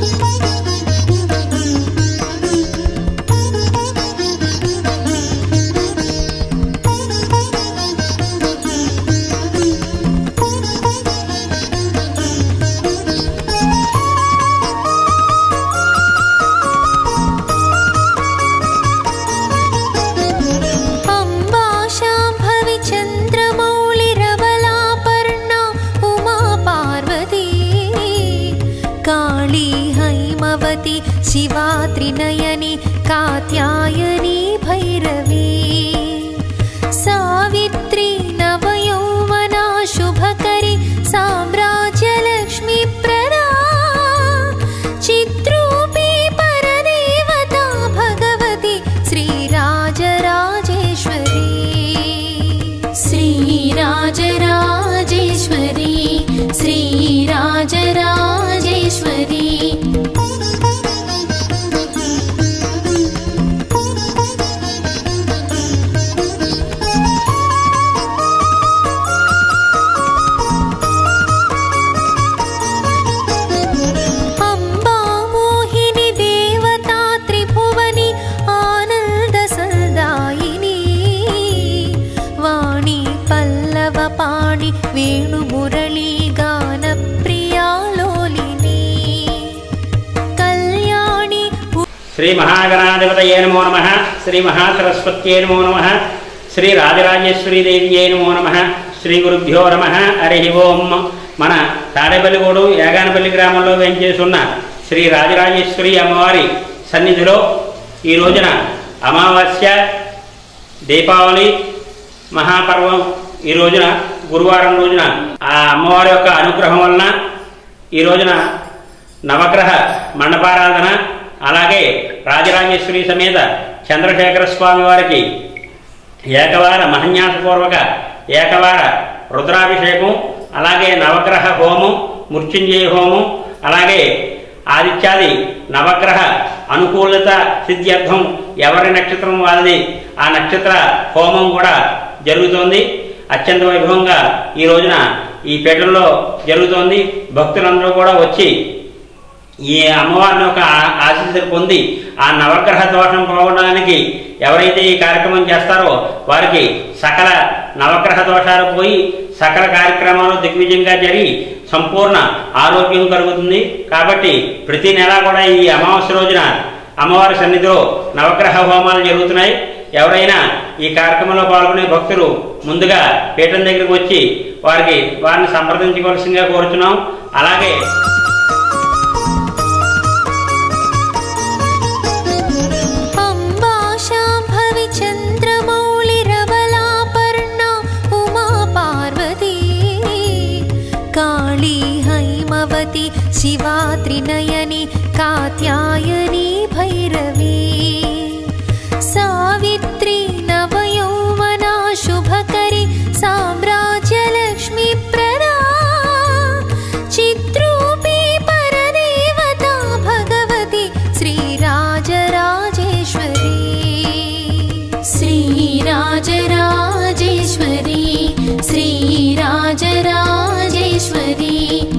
अम्बा शाम्भवि चन्द्रमौळिरबलापर्णा उमा पार्वती काळी हैमवती शिवा त्रिनयनी कात्यायनी भैरवी सावित्री नवयौवना शुभकरी साम्राज्यलक्ष्मीप्रदा चिद्रूपी परदेवता भगवती श्रीराजराजेश्वरी श्रीराजराजेश्वरी श्रीराजराजेश्वरी अम्बा मोहिनी देवता त्रिभुवनि आनन्दसल्दायिनी वाणी पल्लवपाणि वेणुमुरळी गानप्रिया लोलिनी कल्याणि శ్రీ మహాగణాధిపతయే నమో నమ శ్రీ మహాసరస్వత్యే నమో నమ శ్రీ రాజరాజేశ్వరీదేవియే నమో నమ శ్రీ గురుభ్యో నమ హరి ఓం మన తాడేపల్లిగూడు యాగానపల్లి గ్రామంలో వేంచేసున్న శ్రీ రాజరాజేశ్వరి అమ్మవారి సన్నిధిలో ఈ రోజున అమావాస్య దీపావళి మహాపర్వం ఈ రోజున గురువారం రోజున ఆ అమ్మవారి యొక్క అనుగ్రహం వలన ఈ రోజున నవగ్రహ మండపారాధన అలాగే రాజరాజేశ్వరి సమేత చంద్రశేఖర స్వామి వారికి ఏకవార మహన్యాసపూర్వక ఏకవార రుద్రాభిషేకం అలాగే నవగ్రహ హోమం మృత్యుంజయ హోమం అలాగే ఆదిత్యాది నవగ్రహ అనుకూలత సిద్ధ్యర్థం ఎవరి నక్షత్రం వాళ్ళది ఆ నక్షత్ర హోమం కూడా జరుగుతోంది అత్యంత వైభవంగా ఈ రోజున ఈ పీఠంలో జరుగుతోంది భక్తులందరూ కూడా వచ్చి ఈ అమ్మవారిని ఒక ఆ- ఆశీస్సులు పొంది ఆ నవగ్రహ దోషం పోవడానికి ఎవరైతే ఈ కార్యక్రమం చేస్తారో వారికి సకల నవగ్రహ దోషాలు పోయి సకల కార్యక్రమాలు దిగ్విజయంగా జరిగి సంపూర్ణ ఆరోగ్యం కలుగుతుంది కాబట్టి ప్రతి నెల కూడా ఈ అమావాస్య రోజున అమ్మవారి సన్నిధిలో నవగ్రహ హోమాలు జరుగుతున్నాయి ఎవరైనా ఈ కార్యక్రమంలో పాల్గొనే భక్తులు ముందుగా పీఠం దగ్గరికి వచ్చి వారికి వారిని సంప్రదించవలసిందిగా కోరుతున్నాం అలాగే अम्बा शाम्भवि चन्द्रमौळिरबलापर्णा उमा पार्वती काळी हैमवती शिवा त्रिनयनी कात्यायनी भैरवी सावित्री नवयौवना शुभकरी साम्राज्यलक्ष्मीप्रदा चिद्रूपी परदेवता भगवती श्रीराजराजेश्वरी श्रीराजराजेश्वरी श्रीराजराजेश्वरी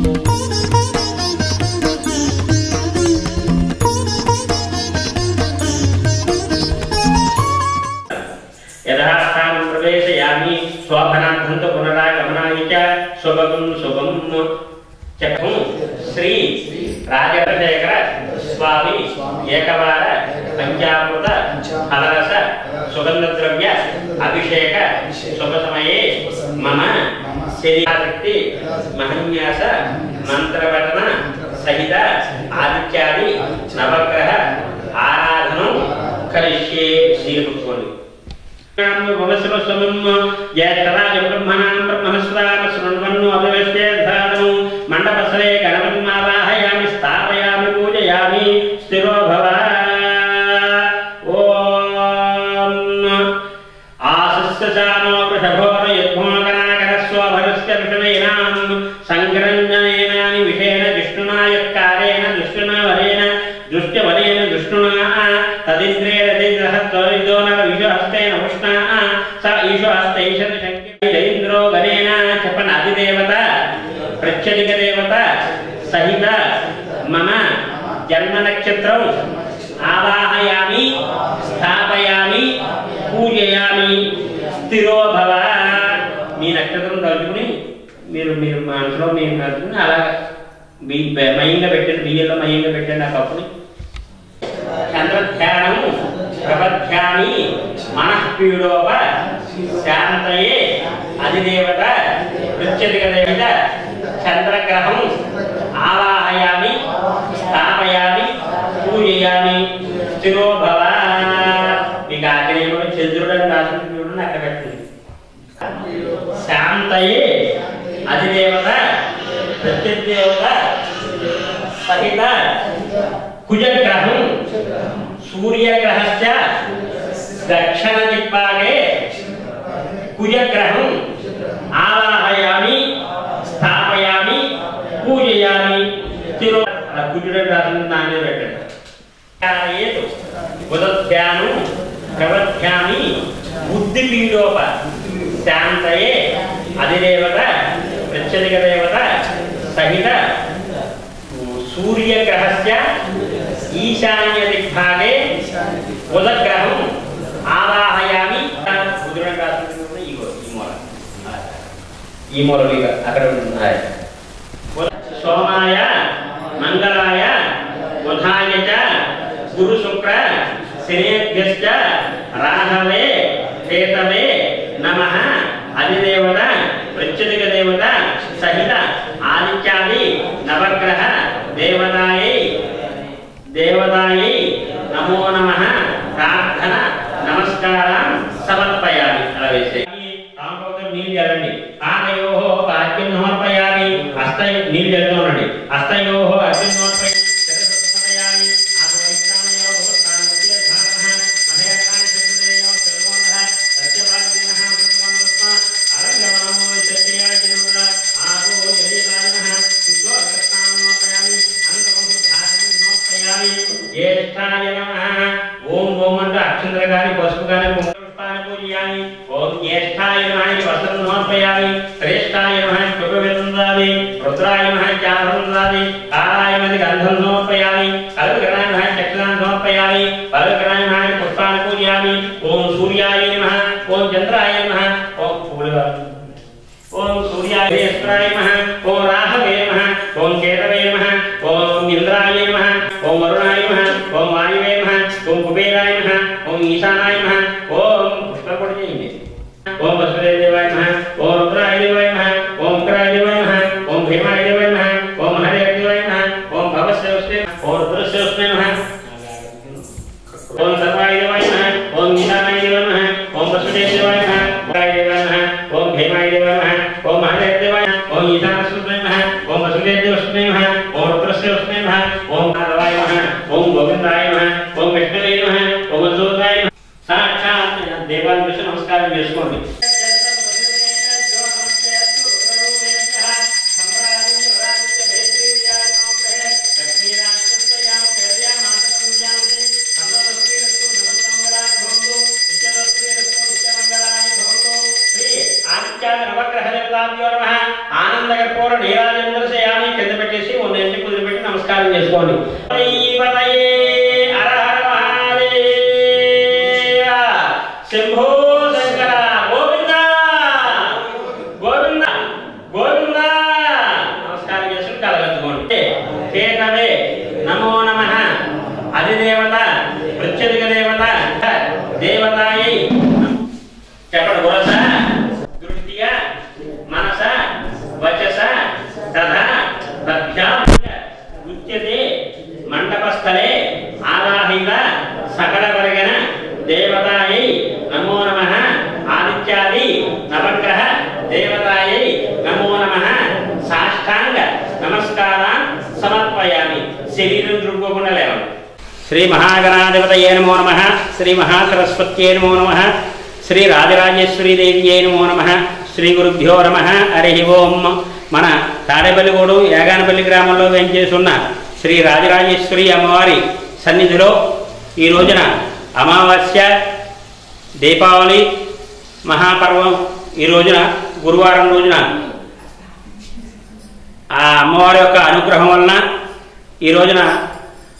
యథాస్థానం ప్రవేశయామి శోభనార్థం తు పునరాగమనాయ చ శుభగం శుభం చకం శ్రీ రాజశేఖర స్వామి ఏకవార పంచామృత ఫలరస సుగంధ ద్రవ్య అభిషేక శుభ సమయే మమ శరీరాశక్తి మహన్యాస మంత్రపఠన సహిత ఆదిత్యాది నవగ్రహ ఆరాధనం కరిష్యే శ్రీపుత్రుని మండపసరే గణపతిమావాహయామి స్థాపయామి పూజయామి స్థిరో భవ ఓం ఆశస్సానో వృషభోర యద్భోగనాగరస్వభరస్య విషణైనాం సంగ్రంజనేనాని విషేణ జిష్ణునా యత్కారేణ దుష్టునా వరేణ దుష్ట్యవరేణ దుష్టునా తదింద్రేణ తదిద్రహత్వరిదో నర ఈశోహస్తేన ఉష్ణా స ఈశోహస్తైషద శంకర జైంద్రో గణేన చెప్పన అధిదేవత ప్రత్యధిక దేవత సహిత మమ జన్మ నక్షత్రం ఆవాహయామి స్థాపయామి పూజయామి స్థిరో భవ మీ నక్షత్రం తలుచుకుని మీరు మీరు మనసులో మీరు నడుచుకుని అలా మీ బె- మయంగా పెట్టండి బియ్యంలో మయంగా పెట్టండి ఆ కప్పుని చంద్రధ్యానం ప్రపధ్యామి మనఃపీడోప శాంతయే అధిదేవత నృత్యధిక దేవత చంద్రగ్రహం ఆవాహయామి స్థాపయామి పూజయామి స్థిరో భవ మీకు ఆగ్నేయంలో చంద్రుడు అని రాసుకుని చూడండి అక్కడ పెట్టండి శాంతయే అధిదేవత ప్రత్యుదేవత సహిత కుజగ్రహం సూర్యగ్రహస్య దక్షిణ దిక్పాగే కుజగ్రహం ఆవాహయామి స్థాపయామి పూజయామి తిరు ఆ కుజుడు రాసిన నాణ్యం పెట్టండి ధ్యానయేతు ఉదధ్యానం ప్రవధ్యామి బుద్ధిపీడోప శాంతయే అధిదేవత ప్రత్యధిక దేవత సహిత సూర్యగ్రహస్య ఈశాన్య దిగ్భాగే బుధగ్రహం ఆవాహయామి బుధుడు రాసుకుంటున్న ఈ గో- ఈ మూల ఈ మూల ఇక అక్కడ ఉన్నాయి సోమాయ మంగళాయ బుధాయ చ గురు శుక్ర శనేభ్యశ్చ రాహవే కేతవే నమ అధిదేవత ప్రత్యధిక దేవత సహిత ఆదిత్యాది నవగ్రహ దేవతాయై దేవతాయై నమో నమ ప్రార్థన నమస్కారం సమర్పయామి అలా వేసే రామభద్రుడు నీళ్ళు చల్లండి ఆనయో అర్ఘ్యం సమర్పయామి హస్తయ నీళ్ళు చల్లుతూ ఉండండి హస్తయో అర్ఘ్యం సమర్పయామి శిరస్సమయామి ఆపవైష్ణవయో తాన్ ఉద్యధానః మహేకాని శత్రుదేయో శర్మోదః సత్యవాగ్దినః సుతమనస్మ అరంగమామో సత్యయాజినుద ఆపో యజేదానః శుద్ధో అగస్తానోపయామి అనంతమం ధారణం సమర్పయామి జ్యేష్ఠాయ నమః ఓం ఓం అంటే అక్షంతర గాని పసుపు గాని పుష్పాన్ని పూజయామి ఓం జ్యేష్ఠాయ నమః వస్త్రం సమర్పయామి శ్రేష్ఠాయ నమః కృపవిందాది రుద్రాయ నమః చారుందాది కాలాయ మది గంధం సమర్పయామి కలవిగ్రహాయ నమః చక్రాన్ని సమర్పయామి పలవిగ్రహాయ నమః పుష్పాన్ని పూజయామి ఓం సూర్యాయ నమః ఓం చంద్రాయ నమః ఓం పూలు ఓం సూర్యాయ నేత్రాయ నమః ఓం రాహవే నమః ఓం కేతవే నమః ఓం ఇంద్రాయ నమః ఓం వరుణాయ నమః ఓం వాయువే నమః ఓం కుబేరాయ నమః ఓం ఈశానాయ నమః ఓం పుష్పపడి చేయండి ఓం వసుదేవాయ నమః ఓం రుద్రాయ దేవాయ నమః ఓం ఉగ్రాయ దేవాయ నమః ఓం భీమాయ దేవాయ నమః ఓం హరే దేవాయ నమః ఓం భవస్య వస్తే ఓం రుద్రస్య వస్తే నమః ఓం సర్వాయ దేవాయ నమః ఓం ఈశానాయ దేవాయ నమః ఓం వసుదేవ దేవాయ నమః ఓం దేవాయ నమః ఓం భీమాయ దేవాయ నమః ఓం హరే దేవాయ నమః ఓం ఈశానస్య నమః ఓం వసుదేవ దేవస్య నమః ఓం రుద్రస్య వస్తే నమః ఓం మాధవాయ నమః ఓం గోవిందాయ నమః ఓం విష్ణువే నమః ఓం మధుసూదనాయ నమః సాక్షాత్ దేవాన్ని చూసి నమస్కారం చేసుకోండి ఆనందకర్పూర నీరాజేంద్రశయామి కింద పెట్టేసి ఉన్న ఇంటి కుదిరిపెట్టి నమస్కారం చేసుకోండి పతయే హర హర మహాదేవ శంభో శంకర గోవింద గోవింద గోవింద నమస్కారం చేసుకుని కలగట్టుకోండి కేతవే నమో నమ అధిదేవత ప్రత్యధిక దేవత దేవతాయై చెప్పండి గురస దృష్టియ మనస వచస తథా దభ్యాం ఉచ్యతే మండపస్థలే ఆదాహిత సకల వర్గన దేవతాయై నమో నమ ఆదిత్యాది నవగ్రహ దేవతాయై నమో నమ సాష్టాంగ నమస్కారం సమర్పయామి శరీరం దృక్కోకుండా లేవండి శ్రీ మహాగణాధిపతయే నమో నమ శ్రీ మహాసరస్వత్యే నమో నమ శ్రీ రాజరాజేశ్వరీ దేవ్యే నమో నమ శ్రీ గురుభ్యో నమ హరి ఓం మన తాడేపల్లిగూడు యాగానపల్లి గ్రామంలో వేంచేసున్న శ్రీ రాజరాజేశ్వరి అమ్మవారి సన్నిధిలో ఈ రోజున అమావాస్య దీపావళి మహాపర్వం ఈ రోజున గురువారం రోజున ఆ అమ్మవారి యొక్క అనుగ్రహం వలన ఈ రోజున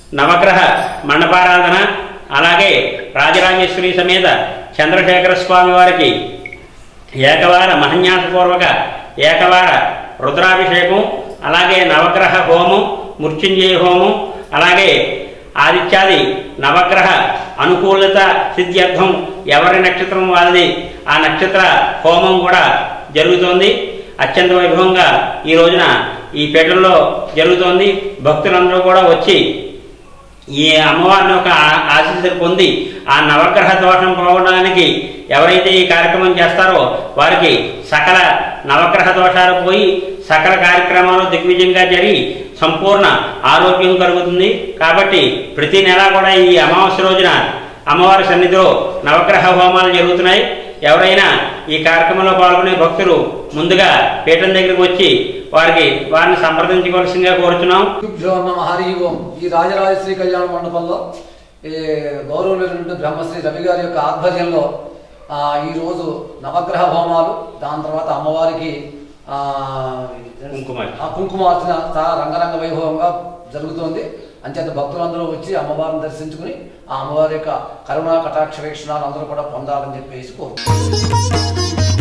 నవగ్రహ మండపారాధన అలాగే రాజరాజేశ్వరి సమేత చంద్రశేఖర స్వామి వారికి ఏకవార మహన్యాసపూర్వక ఏకవార రుద్రాభిషేకం అలాగే నవగ్రహ హోమం మృత్యుంజయ హోమం అలాగే ఆదిత్యాది నవగ్రహ అనుకూలత సిద్ధ్యర్థం ఎవరి నక్షత్రం వాళ్ళది ఆ నక్షత్ర హోమం కూడా జరుగుతోంది అత్యంత వైభవంగా ఈ రోజున ఈ పీఠంలో జరుగుతోంది భక్తులందరూ కూడా వచ్చి ఈ అమ్మవారిని ఒక ఆ- ఆశీస్సులు పొంది ఆ నవగ్రహ దోషం పోవడానికి ఎవరైతే ఈ కార్యక్రమం చేస్తారో వారికి సకల నవగ్రహ దోషాలు పోయి సకల కార్యక్రమాలు దిగ్విజయంగా జరిగి సంపూర్ణ ఆరోగ్యం కలుగుతుంది కాబట్టి ప్రతి నెల కూడా ఈ అమావాస్య రోజున అమ్మవారి సన్నిధిలో నవగ్రహ హోమాలు జరుగుతున్నాయి ఎవరైనా ఈ కార్యక్రమంలో పాల్గొనే భక్తులు ముందుగా పీఠం దగ్గరికి వచ్చి వారికి వారిని సంప్రదించవలసిందిగా కోరుతున్నాం గురుభ్యో నమ హరి ఓం ఈ రాజరాజశ్రీ కళ్యాణ మండపంలో ఈ గౌరవులైనటువంటి బ్రహ్మశ్రీ రవి గారి యొక్క ఆధ్వర్యంలో ఆ, ఈ రోజు నవగ్రహ హోమాలు దాని తర్వాత అమ్మవారికి ఆ, కుంకుమార్చన. ఆ కుంకుమార్చన చాలా రంగరంగ వైభవంగా జరుగుతోంది అంచేత భక్తులందరూ వచ్చి అమ్మవారిని దర్శించుకుని ఆ అమ్మవారి యొక్క కరుణా కటాక్ష వీక్షణాలు అందరూ కూడా పొందాలని చెప్పేసి కోరు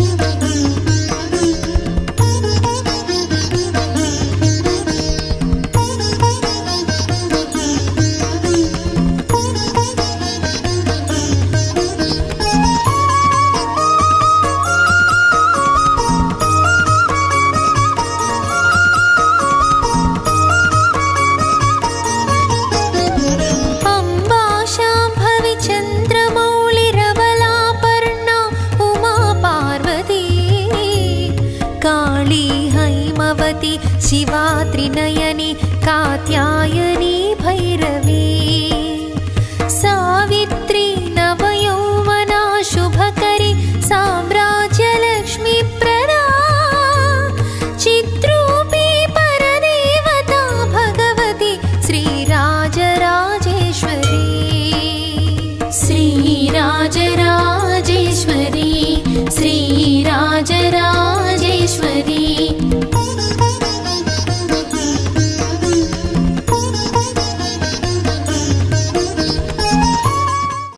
अम्बा शाम्भवि चन्द्रमौळिरबलापर्णा उमा पार्वती काली हैमवती शिवा त्रिनयना